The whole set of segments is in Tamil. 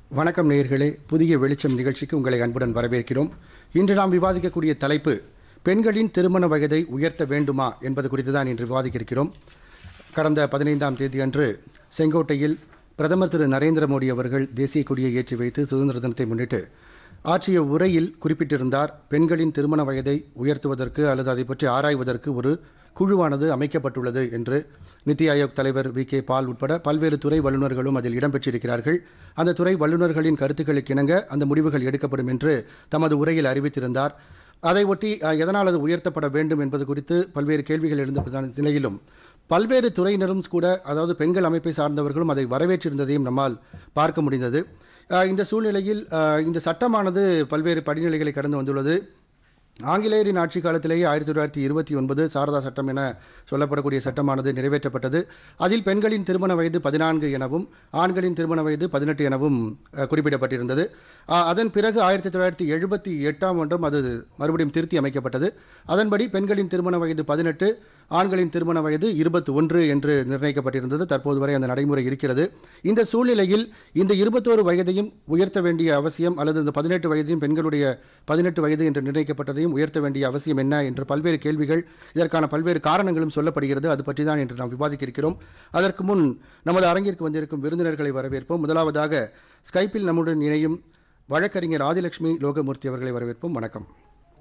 வணக்கம் நேயர்களே புதிய வெளிச்சம் நிகழ்ச்சிக்கு உங்களை அன்புடன் வரவேற்கிறோம் இன்று நாம் விவாதிக்கக்கூடிய தலைப்பு பெண்களின் திருமண வயதை உயர்த்த வேண்டுமா என்பது குறித்து தான் இன்று விவாதிக்க இருக்கிறோம் கடந்த பதினைந்தாம் தேதி அன்று செங்கோட்டையில் பிரதமர் திரு நரேந்திர மோடி அவர்கள் தேசிய கொடியை ஏற்றி வைத்து சுதந்திர தினத்தை முன்னிட்டு ஆற்றிய உரையில் குறிப்பிட்டிருந்தார் பெண்களின் திருமண வயதை உயர்த்துவதற்கு அல்லது அதை பற்றி ஆராய்வதற்கு ஒரு குழுவானது அமைக்கப்பட்டுள்ளது என்று நித்தி ஆயோக் தலைவர் வி கே பால் உட்பட பல்வேறு துறை வல்லுநர்களும் அதில் இடம்பெற்றிருக்கிறார்கள் அந்த துறை வல்லுநர்களின் கருத்துக்களுக்கு இணங்க அந்த முடிவுகள் எடுக்கப்படும் என்று தமது உரையில் அறிவித்திருந்தார் அதை ஒட்டி அஹ், எதனால் அது உயர்த்தப்பட வேண்டும் என்பது குறித்து பல்வேறு கேள்விகள் எழுந்த நிலையிலும் பல்வேறு துறையினரும் கூட அதாவது பெண்கள் அமைப்பை சார்ந்தவர்களும் அதை வரவேற்றிருந்ததையும் நம்மால் பார்க்க முடிந்தது அஹ், இந்த சூழ்நிலையில் அஹ், இந்த சட்டமானது பல்வேறு படிநிலைகளை கடந்து வந்துள்ளது ஆங்கிலேயரின் ஆட்சி காலத்திலேயே ஆயிரத்தி தொள்ளாயிரத்தி இருபத்தி ஒன்பது சாரதா சட்டம் என சொல்லப்படக்கூடிய சட்டமானது நிறைவேற்றப்பட்டது அதில் பெண்களின் திருமண வயது பதினான்கு எனவும் ஆண்களின் திருமண வயது பதினெட்டு எனவும் அஹ், குறிப்பிடப்பட்டிருந்தது அஹ், அதன் பிறகு ஆயிரத்தி தொள்ளாயிரத்தி எழுபத்தி எட்டாம் ஒன்றும் அது மறுபடியும் திருத்தி அமைக்கப்பட்டது அதன்படி பெண்களின் திருமண வயது பதினெட்டு ஆண்களின் திருமண வயது இருபத்தி ஒன்று என்று நிர்ணயிக்கப்பட்டிருந்தது தற்போது வரை அந்த நடைமுறை இருக்கிறது இந்த சூழ்நிலையில் இந்த இருபத்தோரு வயதையும் உயர்த்த வேண்டிய அவசியம் அல்லது இந்த பதினெட்டு வயதையும் பெண்களுடைய பதினெட்டு வயது என்று நிர்ணயிக்கப்பட்டதையும் உயர்த்த வேண்டிய அவசியம் என்ன என்று பல்வேறு கேள்விகள் இதற்கான பல்வேறு காரணங்களும் சொல்லப்படுகிறது அது பற்றி தான் இன்று நாம் விவாதிக்க இருக்கிறோம் அதற்கு முன் நமது அரங்கிற்கு வந்திருக்கும் விருந்தினர்களை வரவேற்போம் முதலாவதாக ஸ்கைப்பில் நம்முடன் இணையும் வழக்கறிஞர் ஆதிலட்சுமி லோகமூர்த்தி அவர்களை வரவேற்போம் வணக்கம்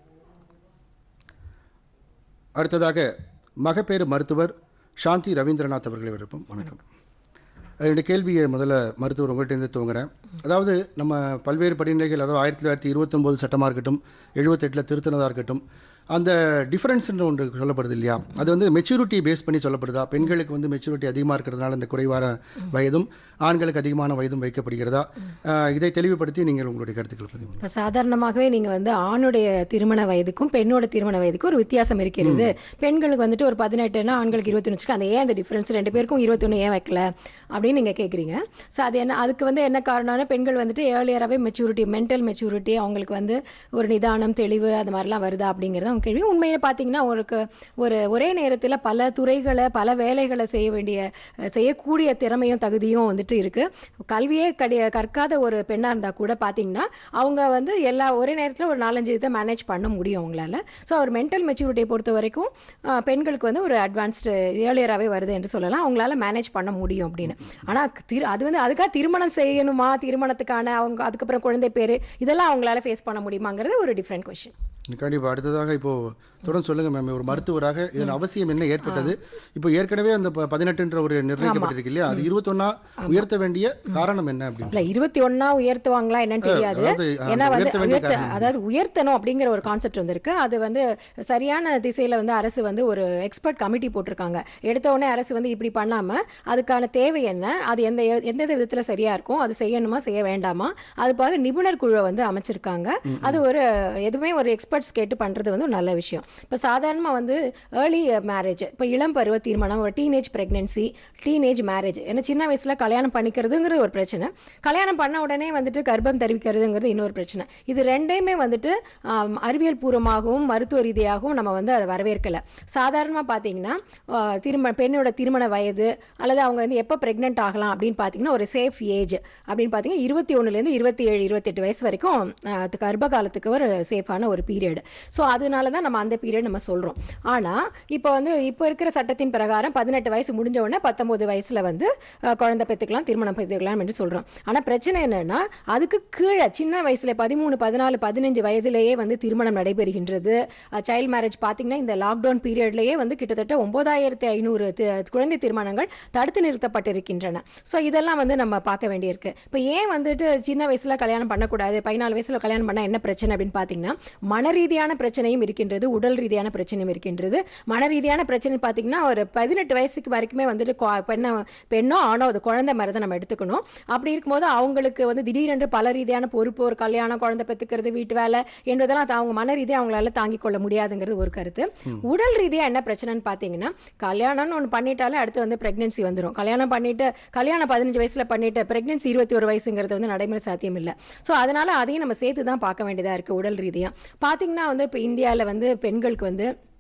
அடுத்ததாக மகப்பேறு மருத்துவர் சாந்தி ரவீந்திரநாத் அவர்களை வரவேற்போம் வணக்கம் என்னுடைய கேள்வியை முதல்ல மருத்துவர் உங்கள்கிட்ட துவங்குறேன் அதாவது நம்ம பல்வேறு படிநிலைகள் அதாவது ஆயிரத்தி தொள்ளாயிரத்தி இருபத்தொம்போது சட்டமாக இருக்கட்டும் எழுபத்தெட்டில் திருத்தினதாக இருக்கட்டும் அந்த டிஃபரன்ஸ்ன்ற ஒன்று சொல்லப்படுது இல்லையா அது வந்து மெச்சூரிட்டி பேஸ் பண்ணி சொல்லப்படுதா பெண்களுக்கு வந்து மெச்சூரிட்டி அதிகமாக இருக்கிறதுனால இந்த குறைவான வயதும் ஆண்களுக்கு அதிகமான வயதும் வைக்கப்படுகிறதா அஹ், இதை தெளிவுபடுத்தி நீங்கள் உங்களுடைய கருத்துக்களை பதிவு இப்போ சாதாரணமாகவே நீங்கள் வந்து ஆணுடைய திருமண வயதுக்கும் பெண்ணோட திருமண வயதுக்கும் ஒரு வித்தியாசம் இருக்கிறது பெண்களுக்கு வந்துட்டு ஒரு பதினெட்டுனா ஆண்களுக்கு இருபத்தொன்று வச்சுக்க அந்த ஏன் அந்த டிஃப்ரென்ஸ் ரெண்டு பேருக்கும் இருபத்தொன்று ஏன் வைக்கல அப்படின்னு நீங்கள் கேட்குறீங்க ஸோ அது என்ன அதுக்கு வந்து என்ன காரணம்னா பெண்கள் வந்துட்டு ஏர்லியராகவே மெச்சூரிட்டி மென்டல் மெச்சூரிட்டி அவங்களுக்கு வந்து ஒரு நிதானம் தெளிவு அது மாதிரிலாம் வருதா அப்படிங்கிறது அவங்க கேள்வி உண்மையில பார்த்தீங்கன்னா அவருக்கு ஒரு ஒரே நேரத்தில் பல துறைகளை பல வேலைகளை செய்ய வேண்டிய அஹ், செய்யக்கூடிய திறமையும் தகுதியும் வந்துட்டு இருக்கு கல்வியே கடி கற்காத ஒரு பெண்ணாக இருந்தால் கூட பார்த்தீங்கன்னா அவங்க வந்து எல்லா ஒரே நேரத்தில் ஒரு நாலஞ்சு இதை மேனேஜ் பண்ண முடியும் அவங்களால ஸோ அவர் மென்டல் மெச்சூரிட்டியை பொறுத்த வரைக்கும் அஹ், பெண்களுக்கு வந்து ஒரு அட்வான்ஸ்டு ஏர்லியராகவே வருது என்று சொல்லலாம் அவங்களால மேனேஜ் பண்ண முடியும் அப்படின்னு ஆனால் திரு அது வந்து அதுக்காக திருமணம் செய்யணுமா திருமணத்துக்கான அவங்க அதுக்கப்புறம் குழந்தை பேர் இதெல்லாம் அவங்களால ஃபேஸ் பண்ண முடியுமாங்கிறது ஒரு டிஃப்ரெண்ட் கொஷின் கண்டிப்பாக அடுத்ததாக இப்போ தொடர்ந்து சொல்லுங்க மேம் ஒரு மருத்துவராக இதன் அவசியம் என்ன ஏற்பட்டது இப்போ ஏற்கனவே அந்த ப- பதினெட்டுன்ற ஒரு நிர்ணயிக்கப்பட்டிருக்கு இல்லையா அது இருபத்தொன்னா உயர்த்த வேண்டிய காரணம் என்ன அப்படின்னு இல்ல இருபத்தி ஒண்ணா உயர்த்துவாங்களா என்னன்னு தெரியாது அதாவது, ஆ, ஏன்னா வந்து உயர்த்த வேண்டிய உயர்த்த அதாவது உயர்த்தணும் அப்படிங்கிற ஒரு கான்செப்ட் வந்திருக்கு அது வந்து சரியான திசையில வந்து அரசு வந்து ஒரு எக்ஸ்பர்ட் கமிட்டி போட்டிருக்காங்க எடுத்த உடனே அரசு வந்து இப்படி பண்ணாம அதுக்கான தேவை என்ன அது எந்த எந்த விதத்துல சரியா இருக்கும் அது செய்யணுமா செய்ய வேண்டாமா அதுக்காக நிபுணர் குழுவை வந்து அமைச்சிருக்காங்க அது ஒரு எதுவுமே ஒரு எக்ஸ்பர்ட்ஸ் கேட்டு பண்றது வந்து ஒரு நல்ல விஷயம் இப்போ சாதாரணமா வந்து ஏர்லி மேரேஜ் இப்போ இளம் பருவ தீர்மானம் ஒரு டீனேஜ் பிரெக்னன்சி டீனேஜ் மேரேஜ் ஏன்னா சின்ன வயசுல கல்யாணம் பண்ணிக்கிறதுங்கிறது ஒரு பிரச்சனை கல்யாணம் பண்ண உடனே வந்துட்டு கர்ப்பம் தெரிவிக்கிறதுங்கிறது இன்னொரு பிரச்சனை இது ரெண்டையுமே வந்துட்டு ஆம், அறிவியல் பூர்வமாகவும் மருத்துவ ரீதியாகவும் நம்ம வந்து அதை வரவேற்கல சாதாரணமாக பார்த்தீங்கன்னா ஆ, திருமண பெண்ணோட திருமண வயது அல்லது அவங்க வந்து எப்போ ப்ரெக்னென்ட் ஆகலாம் அப்படின்னு பார்த்தீங்கன்னா ஒரு சேஃப் ஏஜ் அப்படின்னு பார்த்தீங்கன்னா இருபத்தி ஒன்றுலேருந்து இருபத்தி ஏழு இருபத்தெட்டு வயசு வரைக்கும் ஆ, அது கர்ப்ப காலத்துக்கு ஒரு சேஃபான ஒரு பீரியட் ஸோ அதனால தான் நம்ம அந்த பீரியட் நம்ம சொல்கிறோம் ஆனால் இப்போ வந்து இப்போ இருக்கிற சட்டத்தின் பிரகாரம் பதினெட்டு வயசு முடிஞ்ச உடனே பத்தொம்போது வயசில் வந்து அஹ், குழந்தை பெற்றுக்கலாம் திருமணம் பெற்றுக்கலாம் என்று சொல்கிறோம் ஆனால் பிரச்சனை என்னன்னா அதுக்கு கீழே சின்ன வயசுல பதிமூணு பதினாலு பதினஞ்சு வயதிலேயே வந்து திருமணம் நடைபெறுகின்றது சைல்ட் மேரேஜ் பார்த்தீங்கன்னா இந்த லாக்டவுன் பீரியட்லேயே வந்து கிட்டத்தட்ட ஒன்பதாயிரத்தி ஐநூறு குழந்தை திருமணங்கள் தடுத்து நிறுத்தப்பட்டிருக்கின்றன ஸோ இதெல்லாம் வந்து நம்ம பார்க்க வேண்டியிருக்கு இப்போ ஏன் வந்துட்டு சின்ன வயசில் கல்யாணம் பண்ணக்கூடாது பதினாலு வயசில் கல்யாணம் பண்ணால் என்ன பிரச்சனை அப்படின்னு பார்த்தீங்கன்னா மன ரீதியான பிரச்சனையும் இருக்கின்றது உடல் ரீதியான பிரச்சனையும் இருக்கின்றது மன ரீதியான பிரச்சனை பார்த்தீங்கன்னா ஒரு பதினெட்டு வயசுக்கு வரைக்குமே வந்துட்டு கொ- பெண்ணை பெண்ணோ ஆணோ அது குழந்தை மாதிரி தான் நம்ம எடுத்துக்கணும் அப்படி இருக்கும்போது அவங்களுக்கு வந்து திடீரென்று பல ரீதியான பொறுப்பு ஒரு கல்யாணம் குழந்தை பெற்றுக்கிறது வீட்டு வேலை என்பதெல்லாம் அது அவங்க மன ரீதியாக அவங்களால தாங்கிக் கொள்ள முடியாதுங்கிறது ஒரு கருத்து உடல் ரீதியாக என்ன பிரச்சனைன்னு பார்த்தீங்கன்னா கல்யாணம்னு ஒன்று பண்ணிட்டாலே அடுத்து வந்து பிரெக்னன்சி வந்துடும் கல்யாணம் பண்ணிட்டு கல்யாணம் பதினஞ்சு வயசுல பண்ணிட்டு பிரெக்னன்சி இருபத்தி ஒரு வயசுங்கிறது வந்து நடைமுறை சாத்தியம் இல்லை ஸோ அதனால அதையும் நம்ம சேர்த்து தான் பார்க்க வேண்டியதாக இருக்குது உடல் ரீதியாக பார்த்தீங்கன்னா வந்து இப்போ இந்தியாவில் வந்து பெண்களுக்கு வந்து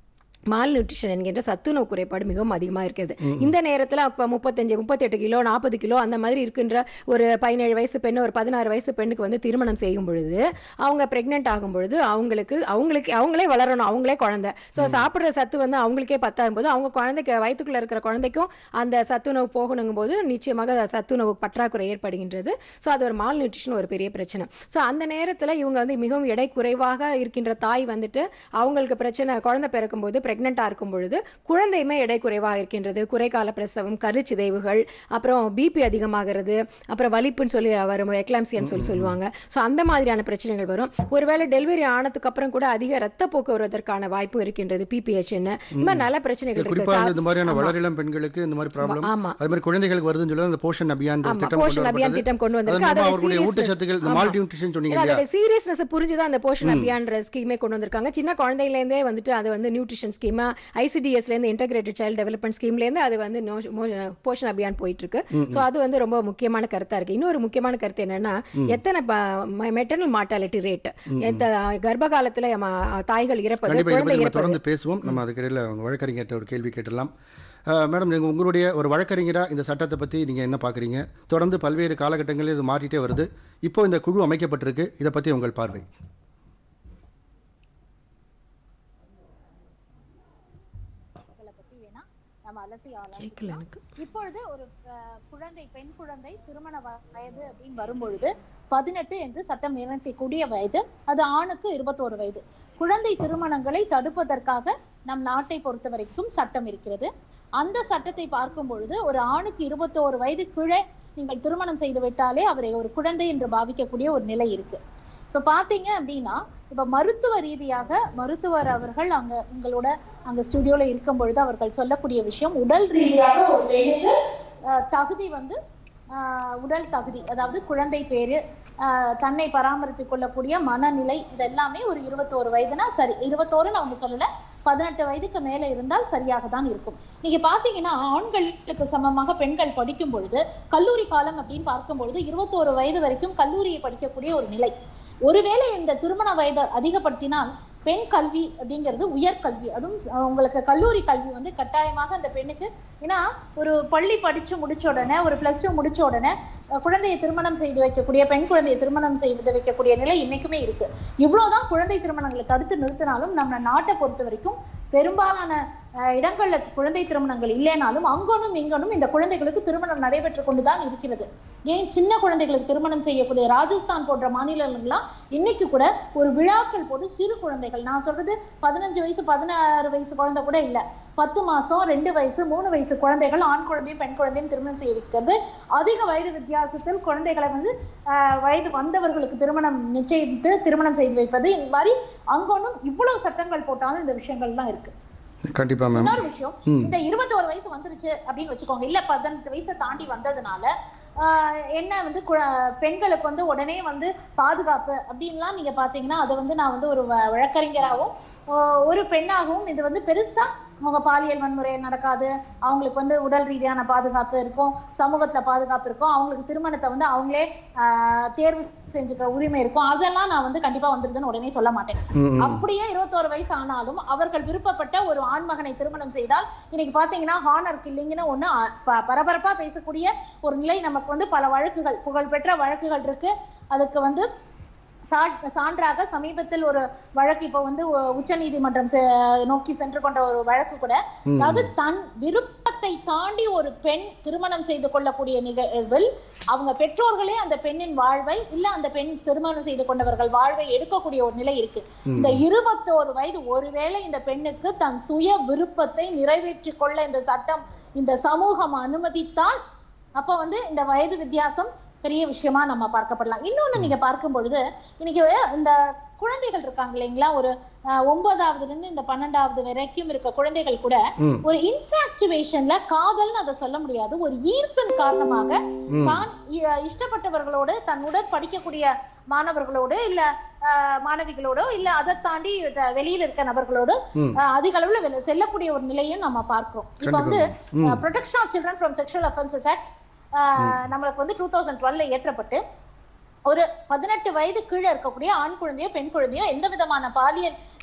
மால் நியூட்ரிஷன் என்கின்ற சத்துணவு குறைபாடு மிகவும் அதிகமாக இருக்குது இந்த நேரத்தில் அப்போ முப்பத்தஞ்சு முப்பத்தெட்டு கிலோ நாற்பது கிலோ அந்த மாதிரி இருக்கின்ற ஒரு பதினேழு வயசு பெண்ணு ஒரு பதினாறு வயசு பெண்ணுக்கு வந்து திருமணம் செய்யும் பொழுது அவங்க ப்ரெக்னென்ட் ஆகும் பொழுது அவங்களுக்கு அவங்களுக்கு அவங்களே வளரணும் அவங்களே குழந்தை ஸோ சாப்பிட்ற சத்து வந்து அவங்களுக்கே பத்தாகும் போது அவங்க குழந்தைக்கு வயிற்றுக்குள்ளே இருக்கிற குழந்தைக்கும் அந்த சத்துணவு போகணுங்கும் போது நிச்சயமாக சத்துணவு பற்றாக்குறை ஏற்படுகின்றது ஸோ அது ஒரு மால் நியூட்ரிஷன் ஒரு பெரிய பிரச்சனை ஸோ அந்த நேரத்தில் இவங்க வந்து மிகவும் எடை குறைவாக இருக்கின்ற தாய் வந்துட்டு அவங்களுக்கு பிரச்சனை குழந்தை பிறக்கும்போது ப்ரெக்னெண்ட்டாக இருக்கும் பொழுது குழந்தையுமே எடை குறைவாக இருக்கின்றது குறைகால பிரசவம் கருச்சிதைவுகள் அப்புறம் பிபி அதிகமாகிறது அப்புறம் வலிப்புன்னு சொல்லி வரும் எக்லாம்சியன்னு சொல்லி சொல்லுவாங்க ஸோ அந்த மாதிரியான பிரச்சனைகள் வரும் ஒருவேளை டெலிவரி ஆனதுக்கு அப்புறம் கூட அதிக ரத்தப்போக்கு வருவதற்கான வாய்ப்பு இருக்கின்றது பிபிஹெச்னு இந்த மாதிரி நல்ல பிரச்சனைகள் இருக்கு குறிப்பா சா- இந்த மாதிரியான வளரிளம் பெண்களுக்கு இந்த மாதிரி ப்ராப்ளம் ஆமா. அது மாதிரி குழந்தைகளுக்கு வருதுன்னு சொல்லி அந்த போஷன் அபியான் ஆமா, திட்டம் கொண்டு போஷன் அபியான் வரப்பட்டது. திட்டம் கொண்டு அதன் வந்திருக்கு. மூலமா அதோட அவர்களுடைய seriousness- ஊட்டச்சத்துக்கள் இந்த ஆமா. மால்டி நியூட்ரிஷன் சொன்னீங்க இல்ல, இல்லையா அதோட சீரியஸ்னஸ் புரிஞ்சுதான் அந்த போஷன் அபியான்ற ஸ்கீமே கொண்டு வந்திருக்காங்க சின்ன குழந்தையிலேருந்தே வந்துட்டு அது வந்து நியூட்ரிஷன் ஸ்கீமா ஐசிடிஎஸ்லேருந்து இன்டகிரேட்டட் சைல்டு டெவலப்மெண்ட் ஸ்கீம்லேருந்து அது வந்து நோ- மோ- போஷன் அபியான் போயிட்டு இருக்கு ஸோ அது வந்து ரொம்ப முக்கியமான கருத்தா இருக்கு இன்னொரு முக்கியமான கருத்து என்னன்னா எத்தனை மெட்டர்னல் மார்டாலிட்டி ரேட் கர்ப்ப காலத்துல ம- தாய்கள் இறப்பது கண்டிப்பா இதை குழந்தை பத்தி நம்ம இறப்பது தொடர்ந்து பேசுவோம் நம்ம அதுக்கிடையில் அவங்க வழக்கறிஞர்கிட்ட ஒரு கேள்வி கேட்டுடலாம் அஹ், மேடம் நீங்கள் உங்களுடைய ஒரு வழக்கறிஞரா இந்த சட்டத்தை பற்றி நீங்கள் என்ன பார்க்குறீங்க தொடர்ந்து பல்வேறு காலகட்டங்களில் இது மாறிட்டே வருது இப்போ இந்த குழு அமைக்கப்பட்டிருக்கு இதை பற்றி உங்கள் பார்வை இதை பத்தி வேணா நம்ம அலசி கேட்கல ஆலோசிக்கலாம் எனக்கு இப்பொழுது ஒரு அஹ், குழந்தை பெண் குழந்தை திருமண வ- வயது அப்படின்னு வரும்பொழுது பதினெட்டு என்று சட்டம் நிர்ணயிக்கக்கூடிய வயது அது ஆணுக்கு இருபத்தோரு வயது குழந்தை திருமணங்களை தடுப்பதற்காக நம் நாட்டை பொறுத்த வரைக்கும் சட்டம் இருக்கிறது அந்த சட்டத்தை பார்க்கும் பொழுது ஒரு ஆணுக்கு இருபத்தோரு வயது கீழே நீங்கள் திருமணம் செய்து விட்டாலே அவரை ஒரு குழந்தை என்று பாவிக்கக்கூடிய ஒரு நிலை இருக்கு இப்ப பாத்தீங்க அப்படின்னா இப்ப மருத்துவ ரீதியாக மருத்துவர் அவர்கள் அங்க உங்களோட அங்க ஸ்டுடியோல இருக்கும் பொழுது அவர்கள் சொல்லக்கூடிய விஷயம் உடல் ரீதியாக ஒரு பெண்ணுக்கு அஹ், தகுதி வந்து ஆஹ், உடல் தகுதி அதாவது குழந்தை பேரு ஆஹ், தன்னை பராமரித்துக் கொள்ளக்கூடிய மனநிலை இதெல்லாமே ஒரு இருபத்தோரு வயதுனா சரி இருபத்தோருன்னு அவங்க சொல்லல பதினெட்டு வயதுக்கு மேல இருந்தால் சரியாக தான் இருக்கும் நீங்க பாத்தீங்கன்னா ஆண்களுக்கு சமமாக பெண்கள் படிக்கும் பொழுது கல்லூரி காலம் அப்படின்னு பார்க்கும் பொழுது இருபத்தோரு வயது வரைக்கும் கல்லூரியை படிக்கக்கூடிய ஒரு நிலை ஒருவேளை இந்த திருமண வயதை அதிகப்படுத்தினால் பெண் கல்வி அப்படிங்கிறது உயர்கல்வி அதுவும் அஹ், உங்களுக்கு கல்லூரி கல்வி வந்து கட்டாயமாக அந்த பெண்ணுக்கு ஏன்னா ஒரு பள்ளி படிச்சு முடிச்ச உடனே ஒரு பிளஸ் டூ முடிச்ச உடனே அஹ், குழந்தையை திருமணம் செய்து வைக்கக்கூடிய பெண் குழந்தையை திருமணம் செய்து வைக்கக்கூடிய நிலை இன்னைக்குமே இருக்கு இவ்வளவுதான் குழந்தை திருமணங்களை தடுத்து நிறுத்தினாலும் நம்ம நாட்டை பொறுத்த வரைக்கும் பெரும்பாலான அஹ், இடங்கள்ல குழந்தை திருமணங்கள் இல்லைனாலும் அங்கனும் இங்கனும் இந்த குழந்தைகளுக்கு திருமணம் நடைபெற்று கொண்டுதான் இருக்கிறது ஏன் சின்ன குழந்தைகளுக்கு திருமணம் செய்யக்கூடிய ராஜஸ்தான் போன்ற மாநிலங்கள்லாம் இன்னைக்கு கூட ஒரு விழாக்கள் போட்டு சிறு குழந்தைகள் நான் சொல்றது பதினஞ்சு வயசு பதினாறு வயசு குழந்தை கூட இல்ல பத்து மாசம் ரெண்டு வயசு மூணு வயசு குழந்தைகள் ஆண் குழந்தையும் பெண் குழந்தையும் திருமணம் செய்ய வைக்கிறது அதிக வயது வித்தியாசத்தில் குழந்தைகளை வந்து ஆஹ், வயது வந்தவர்களுக்கு திருமணம் நிச்சயித்து திருமணம் செய்து வைப்பது இந்த மாதிரி அங்கொன்னும் இவ்வளவு சட்டங்கள் போட்டாலும் இந்த விஷயங்கள்லாம் இருக்கு கண்டிப்பாக மேம் இன்னொரு விஷயம் இந்த இருபத்தோரு வயசு வந்துருச்சு அப்படின்னு வச்சுக்கோங்க இல்ல பதினெட்டு வயசை தாண்டி வந்ததுனால ஆஹ், என்ன வந்து குழ- பெண்களுக்கு வந்து உடனே வந்து பாதுகாப்பு அப்படின்லாம் நீங்க பாத்தீங்கன்னா அதை வந்து நான் வந்து ஒரு வ- வழக்கறிஞராகவும் ஆஹ், ஒரு பெண்ணாகவும் இது வந்து பெருசா அவங்க பாலியல் வன்முறை நடக்காது அவங்களுக்கு வந்து உடல் ரீதியான பாதுகாப்பு இருக்கும் சமூகத்துல பாதுகாப்பு இருக்கும் அவங்களுக்கு திருமணத்தை வந்து அவங்களே ஆஹ், தேர்வு செஞ்சுக்கிற உரிமை இருக்கும் அதெல்லாம் நான் வந்து கண்டிப்பா வந்துருதுன்னு உடனே சொல்ல மாட்டேன் ம், அப்படியே இருபத்தோரு வயசு ஆனாலும் அவர்கள் விருப்பப்பட்ட ஒரு ஆண்மகனை திருமணம் செய்தால் இன்னைக்கு பாத்தீங்கன்னா ஹானர் கில்லிங்னு ஒண்ணு அ, ப- பரபரப்பா பேசக்கூடிய ஒரு நிலை நமக்கு வந்து பல வழக்குகள் புகழ்பெற்ற வழக்குகள் இருக்கு அதுக்கு வந்து சா- சான்றாக சமீபத்தில் ஒரு வழக்கு இப்போ வந்து உச்ச நீதிமன்றம் நோக்கி சென்று கொண்ட ஒரு வழக்கு கூட அதாவது தன் விருப்பத்தை தாண்டி ஒரு பெண் திருமணம் செய்து கொள்ளக்கூடிய நிகழ்வில் அவங்க பெற்றோர்களே அந்த பெண்ணின் வாழ்வை இல்ல அந்த பெண் திருமணம் செய்து கொண்டவர்கள் வாழ்வை எடுக்கக்கூடிய ஒரு நிலை இருக்கு இந்த இருபத்தோரு வயது ஒருவேளை இந்த பெண்ணுக்கு தன் சுய விருப்பத்தை நிறைவேற்றிக் கொள்ள இந்த சட்டம் இந்த சமூகம் அனுமதித்தால் அப்ப வந்து இந்த வயது வித்தியாசம் பெரிய விஷயமா நம்ம பார்க்கப்படலாம் இன்னொன்னு நீங்க பார்க்கும் பொழுது இன்னைக்கு இந்த குழந்தைகள் இருக்காங்க இல்லைங்களா ஒரு அஹ், ஒன்பதாவதுல இருந்து இந்த பன்னெண்டாவது வரைக்கும் இருக்க குழந்தைகள் கூட ம். ஒரு இன்ஃபாக்சுவேஷன்ல காதல்னு அதை சொல்ல முடியாது ஒரு ஈர்ப்பின் காரணமாக ம். தான் இ- இஷ்டப்பட்டவர்களோடு தன்னுடன் படிக்கக்கூடிய மாணவர்களோடு இல்ல அஹ், மாணவிகளோடோ இல்ல அதை தாண்டி த- வெளியில இருக்க நபர்களோடு ம். அஹ், அதிக அளவுல வெளி- செல்லக்கூடிய ஒரு நிலையும் நம்ம பார்க்கிறோம் இப்ப வந்து ம். Protection of children from sexual offences act நம்மளுக்கு வந்து டூ தௌசண்ட் டுவெல்ல ஏற்றப்பட்டு ஒரு பதினெட்டு வயது கீழே இருக்கக்கூடிய ஆண் குழந்தையோ பெண் குழந்தையோ எந்த விதமான பாலியல்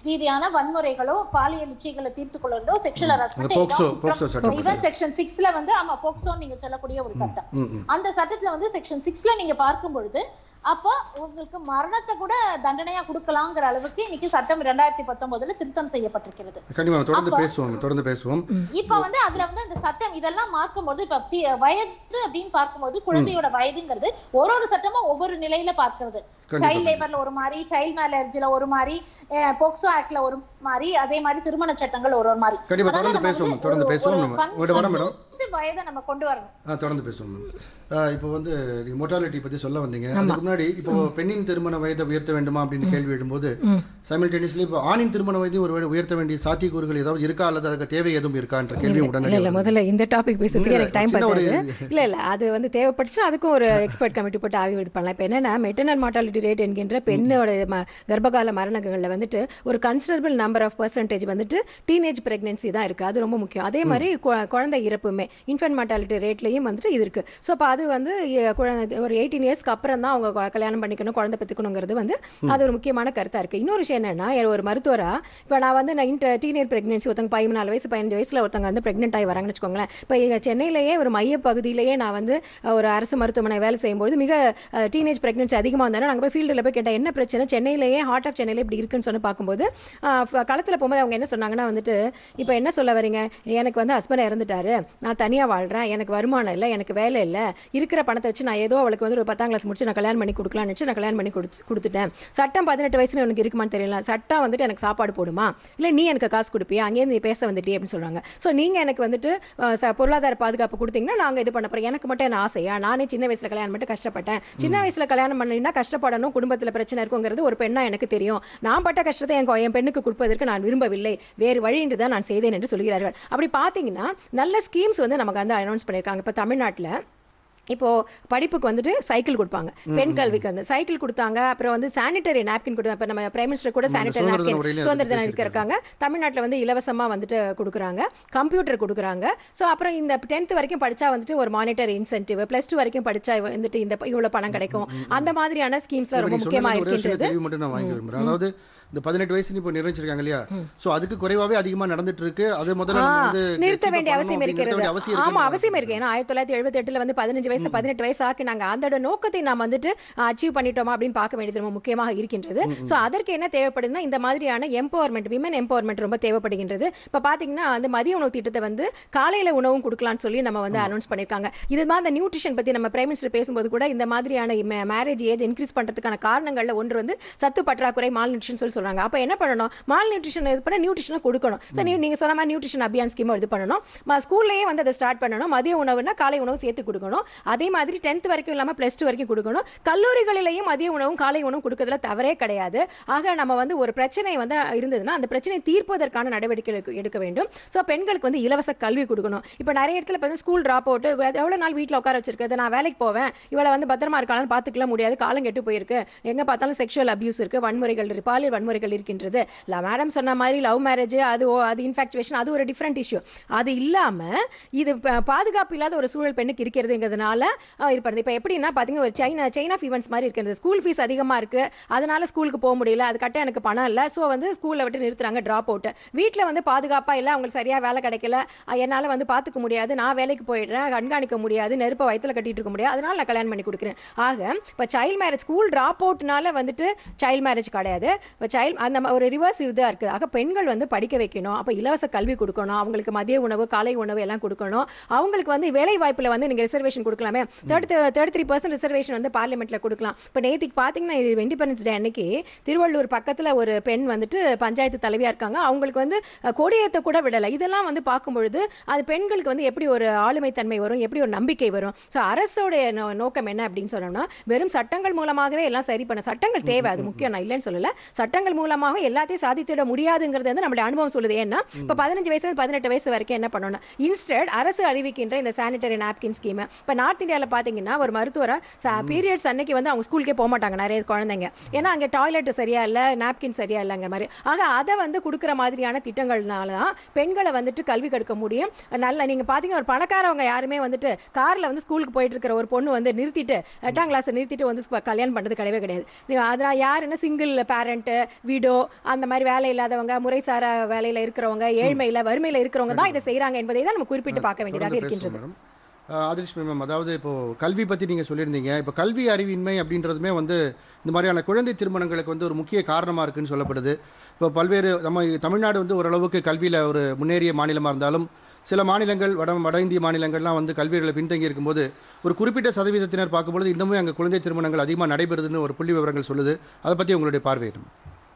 ரீதியான வன்முறைகளோ பாலியல் இச்சைகளை தீர்த்து கொள்வதோ செக்ஷுவல் அந்த போக்சோ போக்சோ சட்டம் ஈவன் செக்ஷன் சிக்ஸ்ல வந்து ஆமா போக்சோ நீங்க சொல்லக்கூடிய ஒரு சட்டம் ம், ம். அந்த சட்டத்துல வந்து செக்ஷன் சிக்ஸ்ல நீங்க பார்க்கும் பொழுது அப்போ உங்களுக்கு மரணத்தை கூட தண்டனையா கொடுக்கலாங்கிற அளவுக்கு இன்னைக்கு சட்டம் ரெண்டாயிரத்தி பத்தொன்பதுல திருத்தம் செய்யப்பட்டிருக்கிறது கண்டிப்பா தொடர்ந்து பேசுவோம் தொடர்ந்து பேசுவோம் இப்ப வந்து அதுல வந்து அந்த சட்டம் இதெல்லாம் பார்க்கும்போது இப்ப தி- வயது அப்படின்னு பார்க்கும்போது குழந்தையோட வயதுங்கிறது ஒரு ஒரு சட்டமும் ஒவ்வொரு நிலையில பார்க்கிறது கண்டிப்பா. சைல்ட் லேபர்ல ஒரு மாதிரி சைல்ட் மேரேஜ்ல ஒரு மாதிரி அஹ், போக்சோ ஆக்ட்ல ஒரு மாதிரி அதே மாதிரி திருமண சட்டங்கள் ஒரு ஒரு மாதிரி கண்டிப்பா, அதனால தொடர்ந்து நம்ம பேசுவோம், வந்து தொடர்ந்து ஒரு- பேசுவோம். ஒரு நம்ம- கண்- உங்கள்ட்ட வரேன் மேடம். conclusive வயதை நம்ம கொண்டு வரணும் ஆ தொடர்ந்து பேசுவோம் மேம். ஆ, இப்போ வந்து நீங்கள் மொட்டாலிட்டி பற்றி சொல்ல வந்தீங்க அதுக்கு முன்னாடி இப்போ பெண்ணின் திருமண வயதை உயர்த்த வேண்டுமா அப்படின்னு கேள்வி எழும்போது சைமல்டேனியஸ்லி இப்போ ஆணின் திருமண வயதை ஒரு வேளை உயர்த்த வேண்டிய சாத்தியக்கூறுகள் ஏதாவது இருக்கா அல்லது அதுக்கு தேவை எதுவும் இருக்கான்ற கேள்வி இல்ல உடனே இல்ல முதல்ல இந்த டாபிக் பேசுறதுக்கு இல்ல, எனக்கு டைம் சின்ன ஒரு பத்தாது இல்ல இல்ல அது வந்து தேவைப்பட்டுச்சுன்னா அதுக்கும் ஒரு எக்ஸ்பர்ட் கமிட்டி போட்டு ஆய்வு இது பண்ணலாம் இப்போ என்னன்னா மெட்டர்னல் மார்டாலிட்டி ரேட் என்கின்ற பெண்ணோட ம- கர்ப்பகால மரணங்களில் வந்துட்டு ஒரு கன்சிடரபிள் நம்பர் ஆஃப் பர்சன்டேஜ் வந்துட்டு டீனேஜ் பிரெக்னன்சி தான் இருக்கு அது ரொம்ப முக்கியம் அதே மாதிரி கு- குழந்தை இறப்புமே இன்ஃபென்ட் மார்டாலிட்டி ரேட்லையும் வந்துட்டு இது இருக்கு ஸோ அப்போ அது வந்து எ, குழந்தை ஒரு எயிட்டீன் இயர்ஸ்க்கு அப்புறம் தான் அவங்க கு- கல்யாணம் பண்ணிக்கணும் குழந்தை பெற்றுக்கணுங்கிறது வந்து அது ஒரு முக்கியமான கருத்தா இருக்கு இன்னொரு விஷயம் என்னன்னா ஒரு மருத்துவரா இப்போ நான் வந்து நான் இன்டர் டீனேஜ் பிரெக்னன்சி ஒருத்தங்க பதினாலு வயசு பதினஞ்சு வயசுல ஒருத்தங்க வந்து பிரெக்னென்ட் ஆகி வராங்கன்னு வச்சுக்கோங்களேன் இப்போ இங்க சென்னையிலேயே ஒரு மைய பகுதியிலேயே நான் வந்து அஹ், ஒரு அரசு மருத்துவமனை வேலை செய்யும்போது மிக டீனேஜ் பிரெக்னன்சி அதிகமாக வந்தாலும் நாங்கள் போய் ஃபீல்டில் போய் கேட்டேன் என்ன பிரச்சனை சென்னையிலேயே ஹார்ட் ஆஃப் சென்னையில இப்படி இருக்குன்னு சொன்னு பார்க்கும்போது களத்தில் போகும்போது அவங்க என்ன சொன்னாங்கன்னா வந்துட்டு இப்போ என்ன சொல்ல வரீங்க எனக்கு வந்து ஹஸ்பண்ட் இறந்துட்டாரு நான் தனியாக வாழ்கிறேன் எனக்கு வருமானம் இல்லை எனக்கு வேலை இல்லை இருக்கிற பணத்தை வச்சு நான் ஏதோ அவளுக்கு வந்து ஒரு பத்தாம் கிளாஸ் முடிச்சு நான் கல்யாணம் பண்ணி கொடுக்கலாம்னு வச்சு நான் கல்யாணம் பண்ணி கொடுத்து கொடுத்துட்டேன் சட்டம் பதினெட்டு வயசுல எனக்கு இருக்குமான்னு தெரியல சட்டம் வந்துட்டு எனக்கு சாப்பாடு போடுமா இல்லை நீ எனக்கு காசு கொடுப்பியா அங்கேருந்து நீ பேச வந்துட்டியே அப்படின்னு சொல்கிறாங்க ஸோ நீங்கள் எனக்கு வந்துட்டு அஹ், ச- பொருளாதார பாதுகாப்பு கொடுத்தீங்கன்னா நாங்கள் இது பண்ண போகிறோம் எனக்கு மட்டும் என்ன ஆசையா நானே சின்ன வயசில் கல்யாணம் பண்ணிட்டு கஷ்டப்பட்டேன் சின்ன வயசில் கல்யாணம் பண்ணினா கஷ்டப்படணும் குடும்பத்தில் பிரச்சனை இருக்குங்கிறது ஒரு பெண்ணா எனக்கு தெரியும் நான் பட்ட கஷ்டத்தை என் கொ- என் பெண்ணுக்கு கொடுப்பதற்கு நான் விரும்பவில்லை வேறு வழி என்று தான் நான் செய்தேன் என்று சொல்கிறார்கள் அப்படி பார்த்தீங்கன்னா நல்ல ஸ்கீம்ஸ் வந்து நமக்கு வந்து அனௌன்ஸ் பண்ணியிருக்காங்க இப்போ தமிழ்நாட்டில் இப்போ படிப்புக்கு வந்துட்டு சைக்கிள் கொடுப்பாங்க பெண் கல்விக்கு வந்து சைக்கிள் கொடுத்தாங்க அப்புறம் வந்து சானிட்டரி நாப்கின் கொடுத்தாங்க இப்போ நம்ம பிரைம் மினிஸ்டர் கூட சானிட்டரி சுதந்திர நாப்கின் உரையிலே சுதந்திர அதை தினம் பேசியிருக்காங்க. இருக்காங்க தமிழ்நாட்டில் வந்து இலவசமாக வந்துட்டு கொடுக்குறாங்க கம்ப்யூட்டர் கொடுக்குறாங்க ஸோ அப்புறம் இந்த டென்த் வரைக்கும் படிச்சா வந்துட்டு ஒரு மானிட்டரி இன்சென்டிவ் ப்ளஸ் டூ வரைக்கும் படிச்சா வந்துட்டு இந்த இவ்வளோ பணம் கிடைக்கும் அந்த மாதிரியான ஸ்கீம்ஸ்லாம் இப்ப ரொம்ப நீங்க முக்கியமாக சொன்னது ஒரே விஷயம் இருக்கின்றது தெளிவு மட்டும் நான் வாங்கி விரும்புறேன் அதாவது இந்த பதினெட்டு வயசு இப்போ நிறைவேற்றிருக்காங்க இல்லையா சோ அதுக்கு குறைவாவே அதிகமா நடந்துட்டு இருக்கு அது முதல்ல நம்ம வந்து நிறுத்த keep up வேண்டிய பண்ணணும் அவசியம் அப்படி நிறுத்த இருக்கிறது வேண்டிய அவசியம் ஆமா இருக்குன்னு அவசியம் இருக்கு ஏன்னா ஆயிரத்தி தொள்ளாயிரத்தி எழுபத்தி எட்டுல வந்து பதினஞ்சு வயசு பதினெட்டு வயசு ஆக்கினாங்க அதோட நோக்கத்தை நாம் வந்துட்டு அச்சீவ் பண்ணிட்டோமா அப்படின்னு பார்க்க வேண்டியது ரொம்ப முக்கியமாக இருக்கின்றது ஸோ அதற்கு என்ன தேவைப்படுதுன்னா இந்த மாதிரியான எம்பவர்மெண்ட் விமன் எம்பவர்மெண்ட் ரொம்ப தேவைப்படுகின்றது இப்போ பார்த்தீங்கன்னா அந்த மதிய உணவு திட்டத்தை வந்து காலையில உணவும் கொடுக்கலாம்னு சொல்லி நம்ம வந்து அனௌன்ஸ் பண்ணியிருக்காங்க இது மாதிரி அந்த நியூட்ரிஷன் பத்தி நம்ம பிரைம் மினிஸ்டர் பேசும்போது கூட இந்த மாதிரியான மேரேஜ் ஏஜ் இன்க்ரீஸ் பண்றதுக்கான காரணங்கள்ல ஒன்று வந்து சத்து பற்றாக்குறை மால் நியூட்ரிஷன் சொல்லி சொல்றாங்க அப்போ என்ன பண்ணணும் மால் நியூட்ரிஷன் இது பண்ண நியூட்ரிஷனை கொடுக்கணும் ஸோ நீ நீங்க சொன்ன மாதிரி நியூட்ரிஷன் அபியான் ஸ்கீம் இது பண்ணணும் ம- ஸ்கூல்லேயே வந்து அதை ஸ்டார்ட் பண்ணணும் மதிய உணவுனா காலை உணவு சேர்த்து கொடுக்கணும் அதே மாதிரி டென்த் வரைக்கும் இல்லாமல் ப்ளஸ் டூ வரைக்கும் கொடுக்கணும் கல்லூரிகளிலேயும் மதிய உணவும் காலை உணவும் கொடுக்கறதுல தவறே கிடையாது ஆக நம்ம வந்து ஒரு பிரச்சனை வந்து இருந்ததுன்னா அந்த பிரச்சனை தீர்ப்பதற்கான நடவடிக்கை எடுக்க- எடுக்க வேண்டும் ஸோ பெண்களுக்கு வந்து இலவச கல்வி கொடுக்கணும் இப்போ நிறைய இடத்துல இப்போ ஸ்கூல் ட்ராப் அவுட் எவ்வளோ நாள் வீட்டில் உட்கார வச்சிருக்கிறது நான் வேலைக்கு போவேன் இவளை வந்து பத்திரமா இருக்காளான்னு பார்த்துக்கலாம் முடியாது காலம் கெட்டு போயிருக்கு எங்கே பார்த்தாலும் செக்ஷுவல் அபியூஸ் இருக்கு வன்முறைகள் இருக்கு, பாலியல் வன்முறைகள் இருக்கின்றது இல்லை மேடம் சொன்ன மாதிரி லவ் மேரேஜ் அது ஓ- அது இன்ஃபேக்சுவேஷன் அது ஒரு டிஃப்ரெண்ட் இஷ்யூ அது இல்லாமல் இது ப- பாதுகாப்பு இல்லாத ஒரு சூழல் பெண்ணுக்கு இருக்கிறதுங்கிறதுனால அஹ், இருப்பது இப்போ எப்படின்னா பார்த்தீங்கன்னா ஒரு சைனா செயின் ஆஃப் ஈவெண்ட்ஸ் மாதிரி இருக்கிறது ஸ்கூல் ஃபீஸ் அதிகமாக இருக்கு அதனால ஸ்கூலுக்கு போக முடியல அது கட்ட எனக்கு பணம் இல்லை ஸோ வந்து ஸ்கூலில் விட்டு நிறுத்துறாங்க ட்ராப் அவுட் வீட்டில் வந்து பாதுகாப்பாக இல்லை அவங்களுக்கு சரியாக வேலை கிடைக்கல அஹ், என்னால் வந்து பார்த்துக்க முடியாது நான் வேலைக்கு போயிடுறேன் கண்காணிக்க முடியாது நெருப்பை வயித்துல கட்டிட்டு இருக்க முடியாது அதனால நான் கல்யாணம் பண்ணி கொடுக்குறேன் ஆக இப்போ சைல்ட் மேரேஜ் ஸ்கூல் ட்ராப் அவுட்னால வந்துட்டு சைல்ட் மேரேஜ் கிடையாது இப்போ சைல்ட் அந்த ம- ஒரு ரிவர்ஸ் இதாக இருக்குது ஆக பெண்கள் வந்து படிக்க வைக்கணும் அப்போ இலவச கல்வி கொடுக்கணும் அவங்களுக்கு மதிய உணவு காலை உணவு எல்லாம் கொடுக்கணும் அவங்களுக்கு வந்து வேலை வாய்ப்பில் வந்து நீங்கள் ரிசர்வேஷன் கொடுக்கலாமே thirty thirty three percent reservation வந்து பார்லிமெண்ட்டில் கொடுக்கலாம் இப்போ நேற்றுக்கு பார்த்தீங்கன்னா இண்டிபெண்டன்ஸ் டே அன்னைக்கு திருவள்ளூர் பக்கத்தில் ஒரு பெண் வந்துட்டு பஞ்சாயத்து தலைவியாக இருக்காங்க அவங்களுக்கு வந்து அஹ், கொடியேற்ற கூட விடலை இதெல்லாம் வந்து பார்க்கும்பொழுது அது பெண்களுக்கு வந்து எப்படி ஒரு ஆளுமைத்தன்மை வரும் எப்படி ஒரு நம்பிக்கை வரும் ஸோ அரசோடைய நோ- நோக்கம் என்ன அப்படின்னு சொன்னோம்னா வெறும் சட்டங்கள் மூலமாகவே எல்லாம் சரி பண்ண சட்டங்கள் தேவை அது முக்கியம் நான் இல்லைன்னு சொல்லல சட்டங்கள் மூலமாக எல்லாத்தையும் சாதித்திட முடியாதுங்கிறது வந்து நம்மளுடைய அனுபவம் சொல்லுது ஏன்னா இப்போ பதினஞ்சு வயசுல இருந்து பதினெட்டு வயசு வரைக்கும் என்ன பண்ணணும் இன்ஸ்டெட் அரசு அறிவிக்கின்ற இந்த சானிட்டரி நாப்கின் ஸ்கீம் இப்போ நார்த் இந்தியாவில் பார்த்தீங்கன்னா ஒரு மருத்துவரை பீரியட்ஸ் அன்னைக்கு வந்து அவங்க ஸ்கூலுக்கே போக மாட்டாங்க நிறைய குழந்தைங்க ஏன்னா அங்கே டாய்லெட் சரியா இல்லை நாப்கின் சரியா இல்லைங்கிற மாதிரி ஆக அதை வந்து கொடுக்குற மாதிரியான திட்டங்கள்னால தான் பெண்களை வந்துட்டு கல்வி கற்க முடியும் நல்ல நீங்கள் பார்த்தீங்கன்னா ஒரு பணக்காரவங்க யாருமே வந்துட்டு காரில் வந்து ஸ்கூலுக்கு போயிட்டு இருக்கிற ஒரு பொண்ணு வந்து நிறுத்திட்டு எட்டாம் கிளாஸை நிறுத்திட்டு வந்து ஸ்கூ- கல்யாணம் பண்ணுறது கிடையவே கிடையாது நீ- அதனால் யாருன்னா சிங்கிள் பேரண்ட்டு வீடோ அந்த மாதிரி வேலை இல்லாதவங்க முறைசாரா வேலையில இருக்கிறவங்க ஏழ்மையில வறுமையில இருக்கிறவங்க தான் இதை செய்றாங்க என்பதை தான் நம்ம குறிப்பிட்டு பார்க்க வேண்டியதாக தொடர்ந்து இருக்கின்றது பேசுவோம் மேடம் ஆதிலட்சுமி மேம் அதாவது இப்போது கல்வி பற்றி நீங்கள் சொல்லியிருந்தீங்க இப்போ கல்வி அறிவின்மை அப்படின்றதுமே வந்து இந்த மாதிரியான குழந்தை திருமணங்களுக்கு வந்து ஒரு முக்கிய காரணமாக இருக்குன்னு சொல்லப்படுது இப்போ பல்வேறு நம்ம தமிழ்நாடு வந்து ஓரளவுக்கு கல்வியில் ஒரு முன்னேறிய மாநிலமாக இருந்தாலும் சில மாநிலங்கள் வட வட இந்திய மாநிலங்கள்லாம் வந்து கல்வியில் பின்தங்கி இருக்கும்போது ஒரு குறிப்பிட்ட சதவீதத்தினர் பார்க்கும்பொழுது இன்னமும் அங்கே குழந்தை திருமணங்கள் அதிகமாக நடைபெறுதுன்னு ஒரு புள்ளி விவரங்கள் சொல்லுது அதை பற்றி உங்களுடைய பார்வை என்ன?